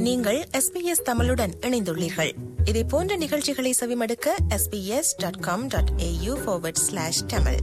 நீங்கள் எஸ்பிஎஸ் தமிழுடன் இணைந்துள்ளீர்கள் இதே போன்ற நிகழ்ச்சிகளை செவிமடுக்க SBS dot com dot au slash Tamil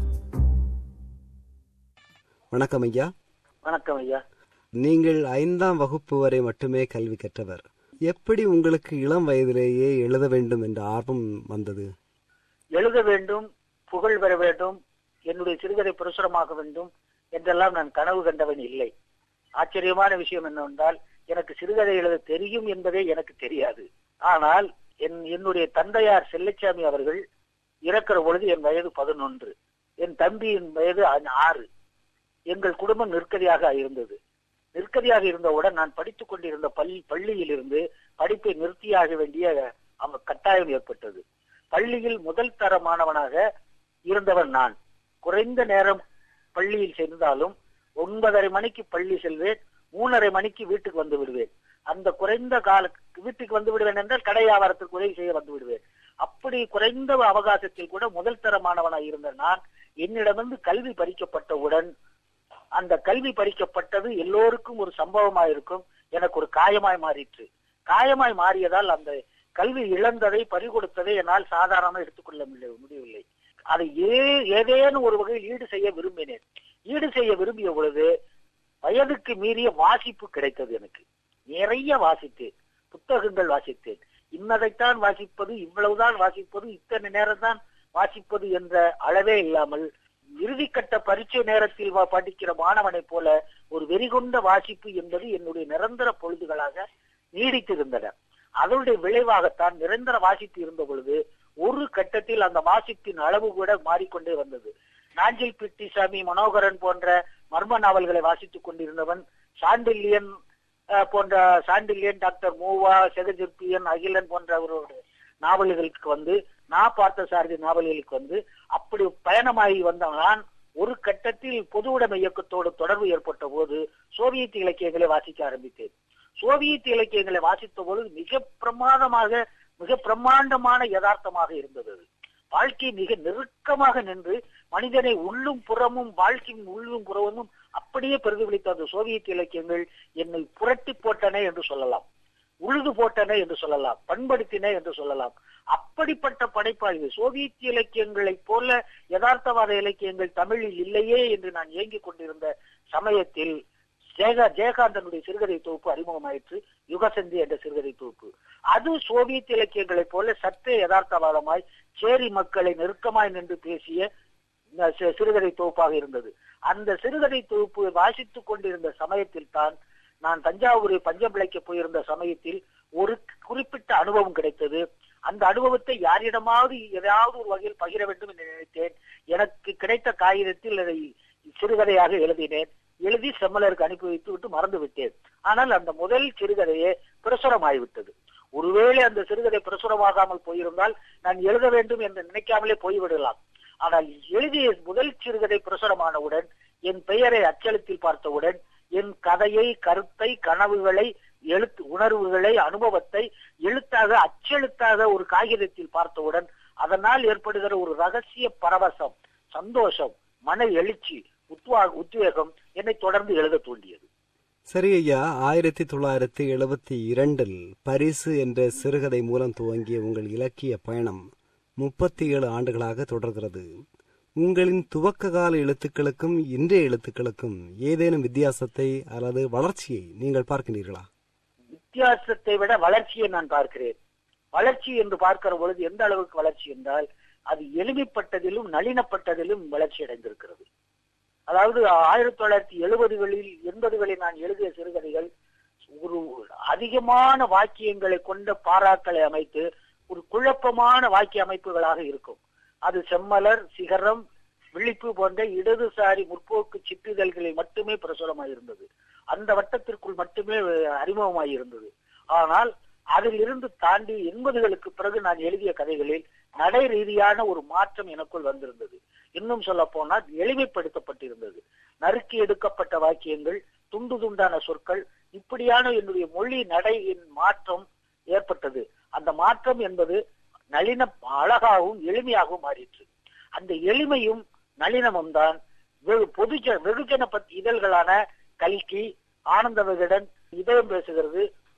வணக்கம் ஐயா வணக்கம் ஐயா நீங்கள் ஐந்தாம் வகுப்பு வரை மட்டுமே கல்வி கற்றவர் எப்படி உங்களுக்கு இளம் வயதிலேயே எழுத வேண்டும் என்ற ஆர்வம் வந்தது எழுத வேண்டும் புகழ் பெற வேண்டும் என்னுடைய சிறுகதை பிரசுரமாக வேண்டும் என்றெல்லாம் நான் கனவு கண்டவன் இல்லை ஆச்சரியமான விஷயம் என்னவென்றால் எனக்கு சிறுகதை எழுத தெரியும் என்பதே எனக்கு தெரியாது ஆனால் என் என்னுடைய தந்தையார் செல்லச்சாமி அவர்கள் இறக்கிற பொழுது என் வயது பதினொன்று என் தம்பியின் வயது ஆ- ஆறு எங்கள் குடும்பம் நிற்கதியாக இருந்தது நிற்கதியாக இருந்தவுடன் நான் படித்துக் கொண்டிருந்த பள்ளி பள்ளியில் இருந்து படிப்பை நிறுத்தியாக வேண்டிய அவ- கட்டாயம் ஏற்பட்டது பள்ளியில் முதல் தர மாணவனாக இருந்தவன் நான் குறைந்த நேரம் பள்ளியில் சென்றாலும் ஒன்பதரை மணிக்கு பள்ளி செல்வேன் மூணரை மணிக்கு வீட்டுக்கு வந்து விடுவேன் அந்த குறைந்த கால வீட்டுக்கு வந்து விடுவேன் என்றால் கடை வியாபாரத்திற்கு உதவி செய்ய வந்து விடுவேன் அப்படி குறைந்த அவகாசத்தில் கூட முதல் தர மாணவனாக இருந்த நான் என்னிடமிருந்து கல்வி பறிக்கப்பட்டவுடன் அந்த கல்வி பறிக்கப்பட்டது எல்லோருக்கும் ஒரு சம்பவமாய் இருக்கும் எனக்கு ஒரு காயமாய் மாறிற்று காயமாய் மாறியதால் அந்த கல்வி இழந்ததை பறிகொடுத்ததை என்னால் சாதாரணமாக எடுத்துக்கொள்ள முடிய- முடியவில்லை அதை ஏ ஏதேனும் ஒரு வகையில் ஈடு செய்ய விரும்பினேன் ஈடு செய்ய விரும்பிய பொழுது வயதுக்கு மீறிய வாசிப்பு கிடைத்தது எனக்கு நிறைய வாசித்தேன் புத்தகங்கள் வாசித்தேன் இன்னதைத்தான் வாசிப்பது இவ்வளவுதான் வாசிப்பது இத்தனை நேரம் தான் வாசிப்பது என்ற அளவே இல்லாமல் இறுதிக்கட்ட பரீட்சை நேரத்தில் வா- படிக்கிற மாணவனைப் போல ஒரு வெறிகொண்ட வாசிப்பு என்பது என்னுடைய நிரந்தர பொழுதுகளாக நீடித்திருந்தன அதனுடைய விளைவாகத்தான் நிரந்தர வாசிப்பு இருந்த பொழுது ஒரு கட்டத்தில் அந்த வாசிப்பின் அளவு கூட மாறிக்கொண்டே வந்தது நாஞ்சில் பிட்டிசாமி மனோகரன் போன்ற மர்ம நாவல்களை வாசித்துக் கொண்டிருந்தவன் சாண்டில்யன் அஹ், போன்ற சாண்டில்யன் டாக்டர் மூவா செகஜிற்பியன் அகிலன் போன்றவர்களுடைய நாவல்களுக்கு வந்து நான் பார்த்த சாரதி நாவல்களுக்கு வந்து அப்படி பயணமாகி வந்த நான் ஒரு கட்டத்தில் பொது உடைமை இயக்கத்தோடு தொடர்பு ஏற்பட்ட போது சோவியத் இலக்கியங்களை வாசிக்க ஆரம்பித்தேன் சோவியத் இலக்கியங்களை வாசித்த பொழுது மிக பிரமாதமாக மிக பிரம்மாண்டமான யதார்த்தமாக இருந்தது அது. வாழ்க்கை மிக நெருக்கமாக நின்று மனிதனை உள்ளும் புறமும் வாழ்க்கையின் உள்ளும் புறமும் அப்படியே பிரதிபலித்த அந்த சோவியத் இலக்கியங்கள் என்னை புரட்டி போட்டன என்று சொல்லலாம் உழுது போட்டன என்று சொல்லலாம் பண்படுத்தின என்று சொல்லலாம் அப்படிப்பட்ட படைப்பாய்வு சோவியத் இலக்கியங்களைப் போல யதார்த்தவாத இலக்கியங்கள் தமிழில் இல்லையே என்று நான் ஏங்கிக் கொண்டிருந்த சமயத்தில் ஜெயகா ஜெயகாந்தனுடைய சிறுகதை தொகுப்பு அறிமுகமாயிற்று யுகசந்தி என்ற சிறுகதை தொகுப்பு அது சோவியத் இலக்கியங்களைப் போல சற்றே யதார்த்தவாதமாய் சேரி மக்களை நெருக்கமாய் நின்று பேசிய அஹ், சி- சிறுகதை தொகுப்பாக இருந்தது அந்த சிறுகதை தொகுப்பு வாசித்துக் கொண்டிருந்த சமயத்தில் தான் நான் தஞ்சாவூரை பஞ்சம் பிழைக்க போயிருந்த சமயத்தில் ஒரு குறிப்பிட்ட அனுபவம் கிடைத்தது அந்த அனுபவத்தை யாரிடமாவது ஏதாவது ஒரு வகையில் பகிர வேண்டும் என்று நினைத்தேன் எனக்கு கிடைத்த காகிதத்தில் அதை சிறுகதையாக எழுதினேன் எழுதி செம்மலருக்கு அனுப்பி வைத்து விட்டு மறந்து விட்டேன் ஆனால் அந்த முதல் சிறுகதையே பிரசுரமாகிவிட்டது ஒருவேளை அந்த சிறுகதை பிரசுரமாகாமல் போயிருந்தால் நான் எழுத வேண்டும் என்று நினைக்காமலே போய்விடலாம் ஆனால் எழுதிய முதல் சிறுகதை பிரசுரமானவுடன் என் பெயரை அச்சலத்தில் பார்த்தவுடன் என் கதையை கருத்தை கனவுகளை எழுத்து உணர்வுகளை அனுபவத்தை எழுத்தாக அச்செழுத்தாக ஒரு காகிதத்தில் பார்த்தவுடன் அதனால் ஏற்படுகிற ஒரு ரகசிய பரவசம் சந்தோஷம் மன எழுச்சி உத்வா உத்வேகம் என்னை தொடர்ந்து எழுத தூண்டியது சரி ஐயா ஆயிரத்தி தொள்ளாயிரத்தி எழுபத்தி இரண்டில் பரிசு என்ற சிறுகதை மூலம் துவங்கிய உங்கள் இலக்கிய பயணம் முப்பத்தி ஏழு ஆண்டுகளாக தொடர்கிறது உங்களின் துவக்க கால எழுத்துக்களுக்கும் இன்றைய எழுத்துக்களுக்கும் ஏதேனும் வித்தியாசத்தை அல்லது வளர்ச்சியை நீங்கள் பார்க்கிறீர்களா வித்தியாசத்தை விட வளர்ச்சியை நான் பார்க்கிறேன் வளர்ச்சி என்று பார்க்கிற பொழுது எந்த அளவுக்கு வளர்ச்சி என்றால் அது எளிமைப்பட்டதிலும் நளினப்பட்டதிலும் வளர்ச்சி அடைந்திருக்கிறது அதாவது ஆயிரத்தி தொள்ளாயிரத்தி எழுபதுகளில் எண்பதுகளில் நான் எழுதிய சிறுகதைகள் ஒரு அதிகமான வாக்கியங்களை கொண்ட பாராக்களை அமைத்து ஒரு குழப்பமான வாக்கிய அமைப்புகளாக இருக்கும் அது செம்மலர் சிகரம் விழிப்பு போன்ற இடதுசாரி முற்போக்கு சிற்றிதழ்களில் மட்டுமே பிரசுரமாயிருந்தது அந்த வட்டத்திற்குள் மட்டுமே அறிமுகமாயிருந்தது ஆனால் அதில் இருந்து தாண்டி எண்பதுகளுக்கு பிறகு நான் எழுதிய கதைகளில் நடை ரீதியான ஒரு மாற்றம் எனக்குள் வந்திருந்தது இன்னும் சொல்ல போனால் எளிமைப்படுத்தப்பட்டிருந்தது நறுக்கி எடுக்கப்பட்ட வாக்கியங்கள் துண்டு துண்டான சொற்கள் இப்படியான என்னுடைய மொழி நடையின் மாற்றம் ஏற்பட்டது அந்த மாற்றம் என்பது நளின அழகாகவும் எளிமையாகவும் மாறிற்று அந்த எளிமையும் நளினமும் தான் வெகு பொதுஜ வெகுஜன பத் இதழ்களான கல்கி ஆனந்த விகடன் இதயம் பேசுகிறது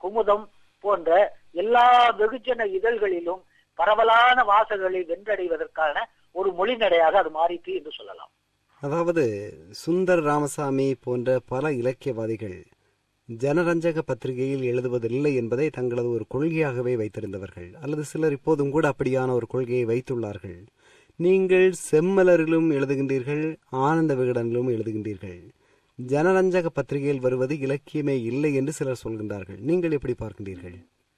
குமுதம் போன்ற எல்லா வெகுஜன இதழ்களிலும் பரவலான வாசகங்களை வென்றடைவதற்கான ஒரு மொழிநடையாக அது மாறிட்டு என்று சொல்லலாம் அதாவது சுந்தர் ராமசாமி போன்ற பல இலக்கியவாதிகள் ஜனரஞ்சக பத்திரிகையில் எழுதுவதில்லை என்பதை தங்களது ஒரு கொள்கையாகவே வைத்திருந்தவர்கள் அல்லது சிலர் இப்போதும் கூட அப்படியான ஒரு கொள்கையை வைத்துள்ளார்கள் நீங்கள் செம்மலரிலும் எழுதுகின்றீர்கள் ஆனந்த விகடனிலும் எழுதுகின்றீர்கள் ஜனரஞ்சக பத்திரிகையில் வருவது இலக்கியமே இல்லை என்று சிலர் சொல்கின்றார்கள் நீங்கள் எப்படி பார்க்கின்றீர்கள்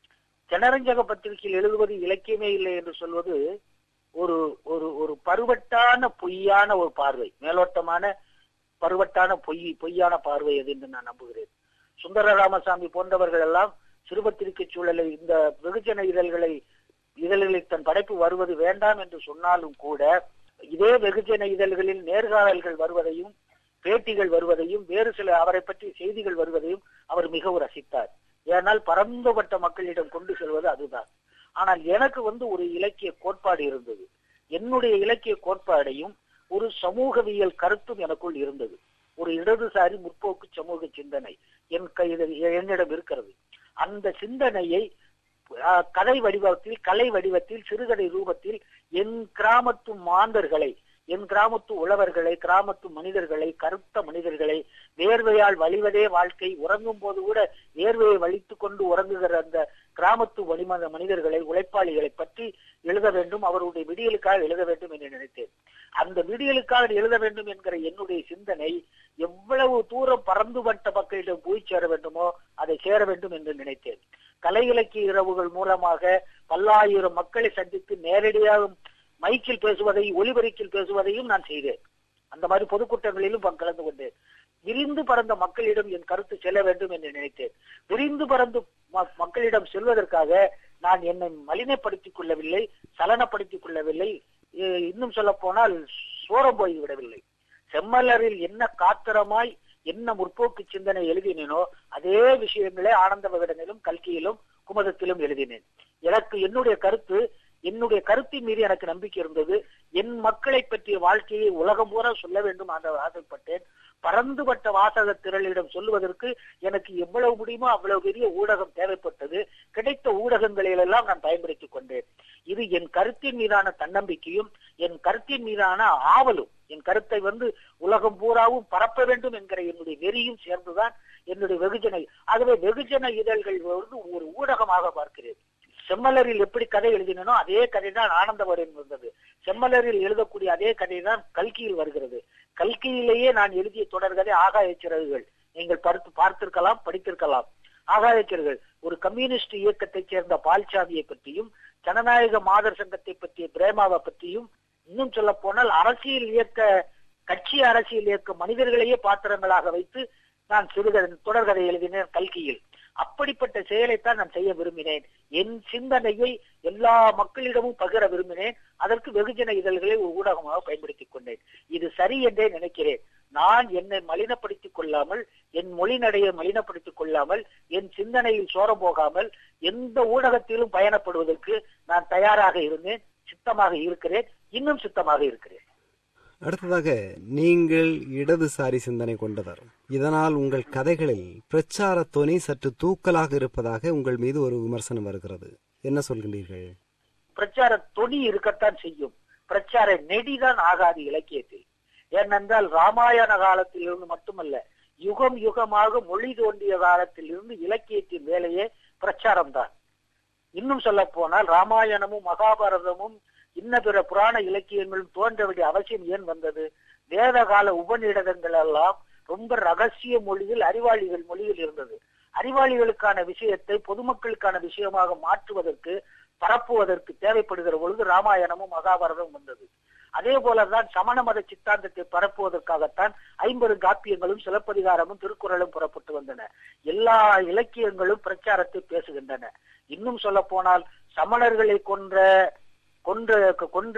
ஜனரஞ்சக பத்திரிகையில் எழுதுவது இலக்கியமே இல்லை என்று சொல்வது ஒரு ஒரு ஒரு பருவட்டான பொய்யான ஒரு பார்வை மேலோட்டமான பருவட்டான பொய் பொய்யான பார்வை அது என்று நான் நம்புகிறேன் சுந்தர ராமசாமி போன்றவர்கள் எல்லாம் சிறுபத்திரிகை சூழலை இந்த வெகுஜன இதழ்களை இதழ்களில் தன் படைப்பு வருவது வேண்டாம் என்று சொன்னாலும் கூட இதே வெகுஜன இதழ்களில் நேர்காணல்கள் வருவதையும் பேட்டிகள் வருவதையும் வேறு சில அவரை பற்றி செய்திகள் வருவதையும் அவர் மிகவும் ரசித்தார் ஏனால் பரந்துபட்ட மக்களிடம் கொண்டு செல்வது அதுதான் ஆனால் எனக்கு வந்து ஒரு இலக்கிய கோட்பாடு இருந்தது என்னுடைய இலக்கிய கோட்பாடையும் ஒரு சமூகவியல் கருத்தும் எனக்குள் இருந்தது ஒரு இடதுசாரி முற்போக்கு சமூக சிந்தனை என் கையில் என்னிடம் இருக்கிறது அந்த சிந்தனையை அஹ், கதை வடிவத்தில் கலை வடிவத்தில் சிறுகதை ரூபத்தில் என் கிராமத்து மாந்தர்களை என் கிராமத்து உழவர்களை கிராமத்து மனிதர்களை கருத்த மனிதர்களை வேர்வையால் வழிவதே வாழ்க்கை உறங்கும் போது கூட வேர்வையை வலித்துக் கொண்டு உறங்குகிற அந்த கிராமத்து வலிமன மனிதர்களை உழைப்பாளிகளை பற்றி எழுத வேண்டும் அவருடைய விடியலுக்காக எழுத வேண்டும் என்று நினைத்தேன் அந்த விடியலுக்காக எழுத வேண்டும் என்கிற என்னுடைய சிந்தனை எவ்வளவு தூரம் பறந்துபட்ட மக்களிடம் போய் சேர வேண்டுமோ அதை சேர வேண்டும் என்று நினைத்தேன் கலை இலக்கிய இரவுகள் மூலமாக பல்லாயிரம் மக்களை சந்தித்து நேரடியாக மைக்கில் பேசுவதை ஒலிபரிக்கில் பேசுவதையும் நான் செய்தேன் அந்த மாதிரி பொதுக்கூட்டங்களிலும் நான் கலந்து கொண்டேன் விரிந்து பறந்த மக்களிடம் என் கருத்து செல்ல வேண்டும் என்று நினைத்தேன் விரிந்து பறந்து ம- மக்களிடம் செல்வதற்காக நான் என்னை மலினப்படுத்திக் கொள்ளவில்லை சலனப்படுத்திக் கொள்ளவில்லை இ- இன்னும் சொல்ல போனால் சோரம் போய் விடவில்லை செம்மலரில் என்ன காத்திரமாய் என்ன முற்போக்கு சிந்தனை எழுதினேனோ அதே விஷயங்களே ஆனந்த விகடனிலும் கல்கியிலும் குமுதத்திலும் எழுதினேன் எனக்கு என்னுடைய கருத்து என்னுடைய கருத்தின் மீது எனக்கு நம்பிக்கை இருந்தது என் மக்களை பற்றிய வாழ்க்கையை உலகம் பூரா சொல்ல வேண்டும் என்று ஆசைப்பட்டேன் பறந்துபட்ட வாசக திரளிடம் சொல்லுவதற்கு எனக்கு எவ்வளவு முடியுமோ அவ்வளவு பெரிய ஊடகம் தேவைப்பட்டது கிடைத்த ஊடகங்களிலெல்லாம் நான் பயன்படுத்திக் கொண்டேன் இது என் கருத்தின் மீதான தன்னம்பிக்கையும் என் கருத்தின் மீதான ஆவலும் என் கருத்தை வந்து உலகம் பூராவும் பரப்ப வேண்டும் என்கிற என்னுடைய வெறியும் சேர்ந்துதான் என்னுடைய வெகுஜன ஆகவே வெகுஜன இதழ்கள் வந்து ஒரு ஊடகமாக பார்க்கிறேன் செம்மலரில் எப்படி கதை எழுதினோ அதே கதை தான் ஆனந்தவரின் வந்தது செம்மலரில் எழுதக்கூடிய அதே கதை தான் கல்கியில் வருகிறது கல்கியிலேயே நான் எழுதிய தொடர்கதை ஆகாய சிறகுகள் நீங்கள் பார்த்து பார்த்திருக்கலாம் படித்திருக்கலாம் ஆகாய சிறகுகள் ஒரு கம்யூனிஸ்ட் இயக்கத்தைச் சேர்ந்த பால்சாமியை பற்றியும் ஜனநாயக மாதர் சங்கத்தை பற்றிய பிரேமாவை பற்றியும் இன்னும் சொல்ல போனால் அரசியல் இயக்க கட்சி அரசியல் இயக்க மனிதர்களையே பாத்திரங்களாக வைத்து நான் சிறுகதை தொடர்கதை எழுதினேன் கல்கியில் அப்படிப்பட்ட செயலைத்தான் நான் செய்ய விரும்பினேன் என் சிந்தனையை எல்லா மக்களிடமும் பகிர விரும்பினேன் அதற்கு வெகுஜன இதழ்களை ஒரு ஊடகமாக பயன்படுத்திக் கொண்டேன் இது சரி என்றே நினைக்கிறேன் நான் என்னை மலினப்படுத்திக் கொள்ளாமல் என் மொழி நடையை மலினப்படுத்திக் கொள்ளாமல் என் சிந்தனையில் சோரம் போகாமல் எந்த ஊடகத்திலும் பயணப்படுவதற்கு நான் தயாராக இருந்தேன் சித்தமாக இருக்கிறேன் இன்னும் சித்தமாக இருக்கிறேன் அடுத்ததாக நீங்கள் இடதுசாரி சிந்தனை கொண்டவர் இதனால் உங்கள் கதைகளில் பிரச்சார தொனி சற்று தூக்கலாக இருப்பதாக உங்கள் மீது ஒரு விமர்சனம் வருகிறது என்ன சொல்கின்றீர்கள் பிரச்சார தொனி இருக்கத்தான் செய்யும் பிரச்சார நெடிதான் ஆகாது இலக்கியத்தில் ஏனென்றால் ராமாயண காலத்தில் இருந்து மட்டுமல்ல யுகம் யுகமாக மொழி தோன்றிய காலத்தில் இருந்து இலக்கியத்தின் வேலையே பிரச்சாரம் தான் இன்னும் சொல்ல போனால் ராமாயணமும் மகாபாரதமும் இன்ன பிற புராண இலக்கியங்களும் தோன்ற வேண்டிய அவசியம் ஏன் வந்தது வேத கால உபநிடதங்கள் எல்லாம் ரொம்ப ரகசிய மொழியில் அறிவாளிகள் மொழியில் இருந்தது அறிவாளிகளுக்கான விஷயத்தை பொதுமக்களுக்கான விஷயமாக மாற்றுவதற்கு பரப்புவதற்கு தேவைப்படுகிற பொழுது ராமாயணமும் மகாபாரதமும் வந்தது அதே போலதான் சமண மத சித்தாந்தத்தை பரப்புவதற்காகத்தான் ஐம்பது காப்பியங்களும் சிலப்பதிகாரமும் திருக்குறளும் புறப்பட்டு வந்தன எல்லா இலக்கியங்களும் பிரச்சாரத்தை பேசுகின்றன இன்னும் சொல்ல போனால் சமணர்களை கொன்ற கொன்ற கொன்ற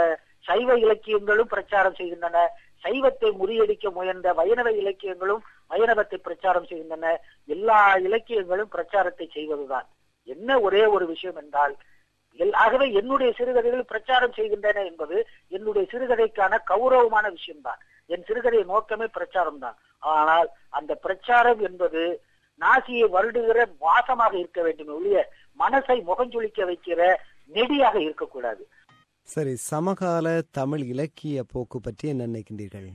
சைவ இலக்கியங்களும் பிரச்சாரம் செய்கின்றன சைவத்தை முறியடிக்க முயன்ற வைணவ இலக்கியங்களும் வைணவத்தை பிரச்சாரம் செய்கின்றன எல்லா இலக்கியங்களும் பிரச்சாரத்தை செய்வதுதான் என்ன ஒரே ஒரு விஷயம் என்றால் எல்- ஆகவே என்னுடைய சிறுகதைகள் பிரச்சாரம் செய்கின்றன என்பது என்னுடைய சிறுகதைக்கான கௌரவமான விஷயம்தான் என் சிறுகதை நோக்கமே பிரச்சாரம் தான் ஆனால் அந்த பிரச்சாரம் என்பது நாசியை வருடுகிற வாசமாக இருக்க வேண்டும் ஒழிய மனசை முகஞ்சொலிக்க வைக்கிற நெடியாக இருக்கக்கூடாது சரி சமகால தமிழ் இலக்கிய போக்கு பற்றி என்ன நினைக்கின்றீர்கள்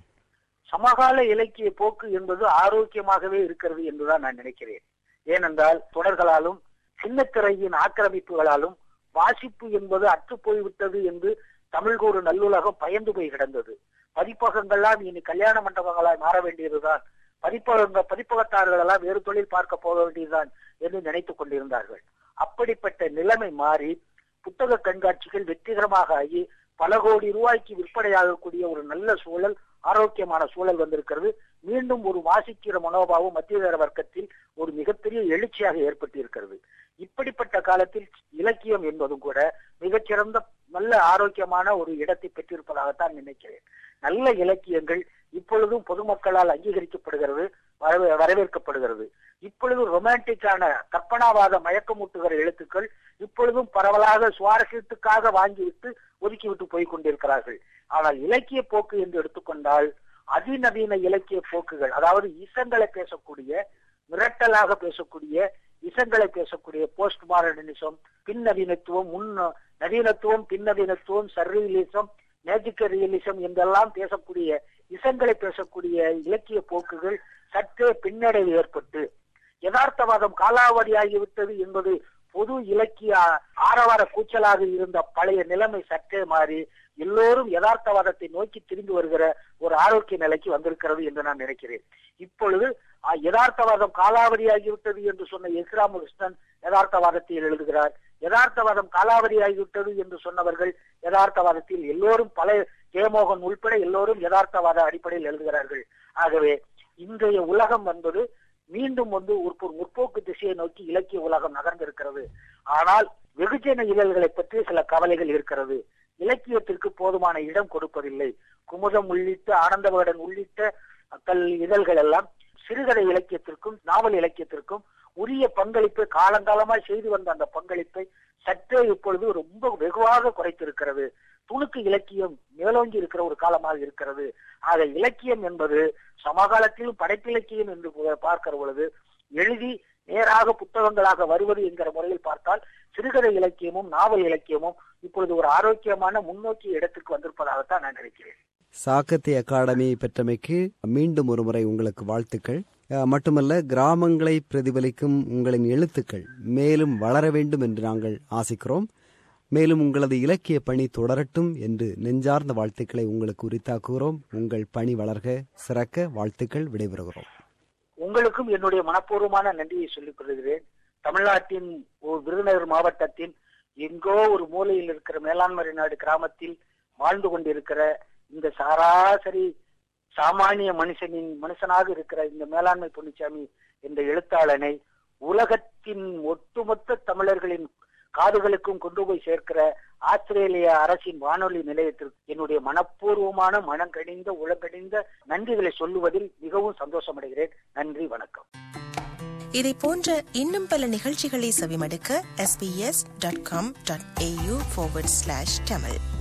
சமகால இலக்கிய போக்கு என்பது ஆரோக்கியமாகவே இருக்கிறது என்றுதான் நான் நினைக்கிறேன் ஏனென்றால் தொடர்களாலும் சின்னத்திரையின் ஆக்கிரமிப்புகளாலும் வாசிப்பு என்பது அற்று போய்விட்டது என்று தமிழ் கூறு நல்லுலகம் பயந்து போய் கிடந்தது பதிப்பகங்கள்லாம் இனி கல்யாண மண்டபங்களாய் மாற வேண்டியதுதான் பதிப்பக பதிப்பகத்தார்கள் எல்லாம் வேறு தொழில் பார்க்க போக வேண்டியதுதான் என்று நினைத்துக் கொண்டிருந்தார்கள் அப்படிப்பட்ட நிலைமை மாறி புத்தக கண்காட்சிகள் வெற்றிகரமாக ஆகி பல கோடி ரூபாய்க்கு விற்பனையாகக்கூடிய ஒரு நல்ல சூழல் ஆரோக்கியமான சூழல் வந்திருக்கிறது மீண்டும் ஒரு வாசிக்கிற மனோபாவம் மத்திய வர்க்கத்தில் ஒரு மிகப்பெரிய எழுச்சியாக ஏற்பட்டிருக்கிறது இப்படிப்பட்ட காலத்தில் இலக்கியம் என்பதும் கூட மிகச்சிறந்த நல்ல ஆரோக்கியமான ஒரு இடத்தை பெற்றிருப்பதாகத்தான் நினைக்கிறேன் நல்ல இலக்கியங்கள் இப்பொழுதும் பொதுமக்களால் அங்கீகரிக்கப்படுகிறது வரவே வரவேற்கப்படுகிறது இப்பொழுது ரொமான்டிக்கான கற்பனாவாத மயக்கமூட்டுகிற எழுத்துக்கள் இப்பொழுதும் பரவலாக சுவாரஸ்யத்துக்காக வாங்கிவிட்டு ஒதுக்கிவிட்டு போய் கொண்டிருக்கிறார்கள் ஆனால் இலக்கிய போக்கு என்று எடுத்துக்கொண்டால் அதிநவீன இலக்கிய போக்குகள் அதாவது இசங்களை பேசக்கூடிய மிரட்டலாக பேசக்கூடிய இசங்களை பேசக்கூடிய போஸ்ட் மாடர்னிசம் பின் நவீனத்துவம் முன் நவீனத்துவம் பின் நவீனத்துவம் சர்ரியலிசம் மேஜிக்கல் ரியலிசம் என்றெல்லாம் பேசக்கூடிய இசங்களை பேசக்கூடிய இலக்கிய போக்குகள் சற்றே பின்னடைவு ஏற்பட்டு யதார்த்தவாதம் காலாவதியாகிவிட்டது என்பது பொது இலக்கிய ஆரவார கூச்சலாக இருந்த பழைய நிலைமை சற்றே மாறி எல்லோரும் யதார்த்தவாதத்தை நோக்கி திரும்பி வருகிற ஒரு ஆரோக்கிய நிலைக்கு வந்திருக்கிறது என்று நான் நினைக்கிறேன் இப்பொழுது யதார்த்தவாதம் காலாவதியாகிவிட்டது என்று சொன்ன எஸ்ராம கிருஷ்ணன் யதார்த்தவாதத்தில் எழுதுகிறார் யதார்த்தவாதம் காலாவதியாகிவிட்டது என்று சொன்னவர்கள் யதார்த்தவாதத்தில் எல்லோரும் பல ஜெயமோகன் உள்பட எல்லோரும் யதார்த்தவாத அடிப்படையில் எழுதுகிறார்கள் ஆகவே இன்றைய உலகம் என்பது மீண்டும் வந்து ஒரு முற்போக்கு திசையை நோக்கி இலக்கிய உலகம் நகர்ந்திருக்கிறது ஆனால் வெகுஜன இதழ்களை பற்றி சில கவலைகள் இருக்கிறது இலக்கியத்திற்கு போதுமான இடம் கொடுப்பதில்லை குமுதம் உள்ளிட்ட ஆனந்தவகடன் உள்ளிட்ட கல் இதழ்கள் எல்லாம் சிறுகதை இலக்கியத்திற்கும் நாவல் இலக்கியத்திற்கும் உரிய பங்களிப்பை காலங்காலமாய் செய்து வந்த அந்த பங்களிப்பை சற்றே இப்பொழுது ரொம்ப வெகுவாக குறைத்திருக்கிறது துணுக்கு இலக்கியம் மேலோங்கி இருக்கிற ஒரு காலமாக இருக்கிறது ஆக இலக்கியம் என்பது சமகாலத்திலும் படைப்பிலக்கியம் என்று பார்க்கிற பொழுது எழுதி நேராக புத்தகங்களாக வருவது என்கிற முறையில் பார்த்தால் சிறுகதை இலக்கியமும் நாவல் இலக்கியமும் இப்பொழுது ஒரு ஆரோக்கியமான முன்னோக்கி இடத்துக்கு வந்திருப்பதாகத்தான் நான் நினைக்கிறேன் சாக்கத்திய அகாடமி பெற்றமைக்கு மீண்டும் ஒரு முறை உங்களுக்கு வாழ்த்துக்கள் மட்டுமல்ல கிராமங்களை பிரதிபலிக்கும் உங்களின் எழுத்துக்கள் மேலும் வளர வேண்டும் என்று நாங்கள் ஆசிக்கிறோம் மேலும் உங்களது இலக்கிய பணி தொடரட்டும் என்று நெஞ்சார்ந்த வாழ்த்துக்களை உங்களுக்கு உரித்தாக்குகிறோம் உங்கள் பணி வளர்க சிறக்க வாழ்த்துக்கள் விடைபெறுகிறோம் உங்களுக்கும் என்னுடைய மனப்பூர்வமான நன்றியை சொல்லிக் கொள்கிறேன் தமிழ்நாட்டின் விருதுநகர் மாவட்டத்தின் எங்கோ ஒரு மூலையில் இருக்கிற மேலாண்மை நாடு கிராமத்தில் வாழ்ந்து கொண்டிருக்கிற இந்த சராசரி சாமானிய மனுஷனின் மனுஷனாக இருக்கிற இந்த மேலாண்மை பொன்னிச்சாமி என்ற எழுத்தாளனை உலகத்தின் ஒட்டுமொத்த தமிழர்களின் காதுகளுக்கும் கொண்டு போய் சேர்க்கிற ஆஸ்திரேலிய அரசின் வானொலி நிலையத்திற்கு என்னுடைய மனப்பூர்வமான மனங்கடிந்த உலகடிந்த நன்றிகளை சொல்லுவதில் மிகவும் சந்தோஷமடைகிறேன் நன்றி வணக்கம் இதை போன்ற இன்னும் பல நிகழ்ச்சிகளை செவிமடுக்க sbs.com.au forward slash tamil